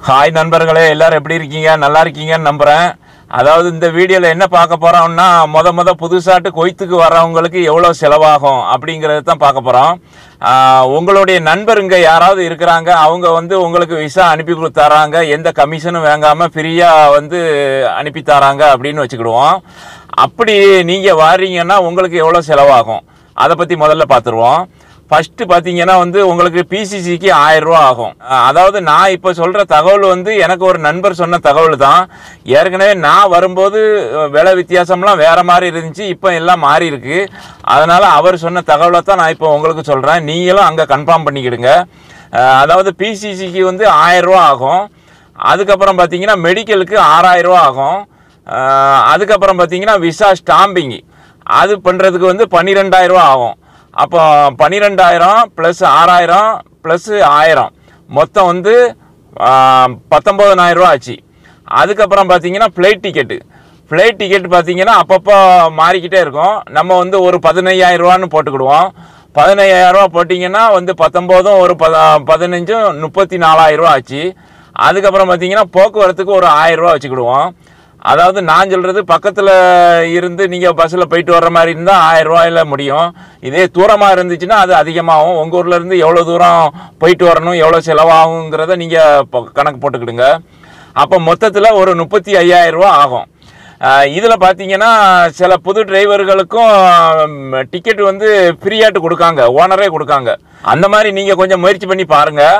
hi நண்பர்களே எல்லாரும் எப்படி இருக்கீங்க நல்லா இருக்கீங்கன்னு நம்புறேன் அதாவது இந்த வீடியோவில் என்ன பார்க்க போறோம்னா முத முத புதுசாட்டு கொய்த்துக்கு வர்றவங்களுக்கு எவ்வளோ செலவாகும் அப்படிங்கிறது தான் பார்க்க போகிறோம் உங்களுடைய நண்பருங்க யாராவது இருக்கிறாங்க அவங்க வந்து உங்களுக்கு விசா அனுப்பி கொடுத்தாராங்க எந்த கமிஷனும் வாங்காமல் ஃப்ரீயாக வந்து அனுப்பி தராங்க அப்படின்னு வச்சுக்கிடுவோம் அப்படி நீங்கள் வாரீங்கன்னா உங்களுக்கு எவ்வளோ செலவாகும் அதை பற்றி முதல்ல பார்த்துருவோம் ஃபர்ஸ்ட் பார்த்தீங்கன்னா வந்து உங்களுக்கு பிசிசிக்கு ஆயிரம் ரூபா ஆகும் அஹ் அதாவது நான் இப்போ சொல்கிற தகவல் வந்து எனக்கு ஒரு நண்பர் சொன்ன தகவல் தான் ஏற்கனவே நான் வரும்போது அஹ், விலை வித்தியாசம்லாம் வேற மாதிரி இருந்துச்சு இப்போ எல்லாம் மாறி இருக்கு அதனால அவர் சொன்ன தகவலை தான் நான் இப்போ உங்களுக்கு சொல்கிறேன் நீங்களும் அங்கே கன்ஃபார்ம் பண்ணிக்கிடுங்க அஹ், அதாவது பிசிசிக்கு வந்து ஆயிரம் ரூபா ஆகும் அதுக்கப்புறம் பார்த்தீங்கன்னா மெடிக்கலுக்கு ஆறாயிரம் ரூபா ஆகும் அஹ், அதுக்கப்புறம் பார்த்தீங்கன்னா விசா ஸ்டாம்பிங் அது பண்ணுறதுக்கு வந்து பன்னிரெண்டாயிரம் ரூபா ஆகும் அப்போ பன்னிரெண்டாயிரம் ப்ளஸ் ஆறாயிரம் ப்ளஸ் ஆயிரம் மொத்தம் வந்து பத்தொம்போதனாயிரம் ரூபா ஆச்சு அதுக்கப்புறம் பார்த்தீங்கன்னா ஃப்ளைட் டிக்கெட்டு ஃப்ளைட் டிக்கெட் பார்த்தீங்கன்னா அப்பப்போ மாறிக்கிட்டே இருக்கும் நம்ம வந்து ஒரு பதினையாயிரம் ரூபான்னு போட்டுக்கிடுவோம் பதினையாயிரம் ரூபா போட்டிங்கன்னா வந்து பத்தொம்போதும் ஒரு பத பதினஞ்சும் முப்பத்தி நாலாயிரம் ரூபா ஆச்சு அதுக்கப்புறம் பார்த்தீங்கன்னா போக்குவரத்துக்கு ஒரு ஆயிரம் ரூபா வச்சுக்கிடுவோம் அதாவது நான் சொல்கிறது பக்கத்தில் இருந்து நீங்கள் பஸ்ஸில் போயிட்டு வர்ற மாதிரி இருந்தால் ஆயிரம் ரூபாயில முடியும் இதே தூரமாக இருந்துச்சுன்னா அது அதிகமாகும் உங்கள் ஊர்ல இருந்து எவ்வளோ தூரம் போயிட்டு வரணும் எவ்வளோ செலவாகுங்கிறத நீங்கள் கணக்கு போட்டுக்கிடுங்க அப்போ மொத்தத்தில் ஒரு முப்பத்தி ஐயாயிரம் ரூபா ஆகும் இதில் பார்த்தீங்கன்னா சில புது டிரைவர்களுக்கும் டிக்கெட் வந்து ஃப்ரீயாட்டு கொடுக்காங்க ஓனரே கொடுக்காங்க அந்த மாதிரி நீங்கள் கொஞ்சம் முயற்சி பண்ணி பாருங்கள்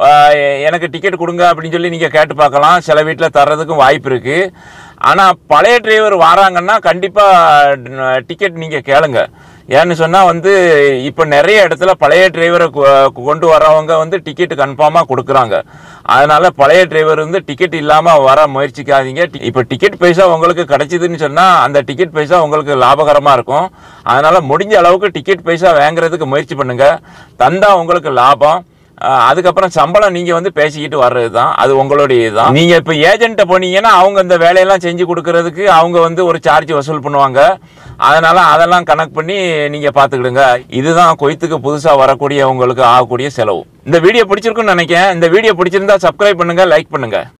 எனக்கு டிக்கெட் கொடுங்க அப்படின்னு சொல்லி நீங்கள் கேட்டு பார்க்கலாம் சில வீட்டில் தர்றதுக்கும் வாய்ப்பு இருக்குது ஆனால் பழைய டிரைவர் வராங்கன்னா கண்டிப்பாக டிக்கெட் நீங்கள் கேளுங்க ஏன்னு சொன்னால் வந்து இப்போ நிறைய இடத்துல பழைய டிரைவரை கொண்டு வரவங்க வந்து டிக்கெட் கன்ஃபார்மாக கொடுக்குறாங்க அதனால பழைய டிரைவர் வந்து டிக்கெட் இல்லாமல் வர முயற்சிக்காதீங்க இப்போ டிக்கெட் பைசா உங்களுக்கு கிடைச்சிதுன்னு சொன்னால் அந்த டிக்கெட் பைசா உங்களுக்கு லாபகரமாக இருக்கும் அதனால முடிஞ்ச அளவுக்கு டிக்கெட் பைசா வாங்குறதுக்கு முயற்சி பண்ணுங்க தந்தா உங்களுக்கு லாபம் அஹ் அதுக்கப்புறம் சம்பளம் நீங்க வந்து பேசிக்கிட்டு வர்றது தான் அது உங்களுடைய தான் நீங்க இப்ப ஏஜென்ட்ட போனீங்கன்னா அவங்க இந்த வேலையெல்லாம் செஞ்சு கொடுக்கறதுக்கு அவங்க வந்து ஒரு சார்ஜ் வசூல் பண்ணுவாங்க அதனால அதெல்லாம் கணக்கு பண்ணி நீங்க பாத்துக்கிடுங்க இதுதான் கொய்த்துக்கு புதுசா வரக்கூடிய உங்களுக்கு ஆகக்கூடிய செலவு இந்த வீடியோ பிடிச்சிருக்குன்னு நினைக்கிறேன் இந்த வீடியோ பிடிச்சிருந்தா சப்ஸ்கிரைப் பண்ணுங்க லைக் பண்ணுங்க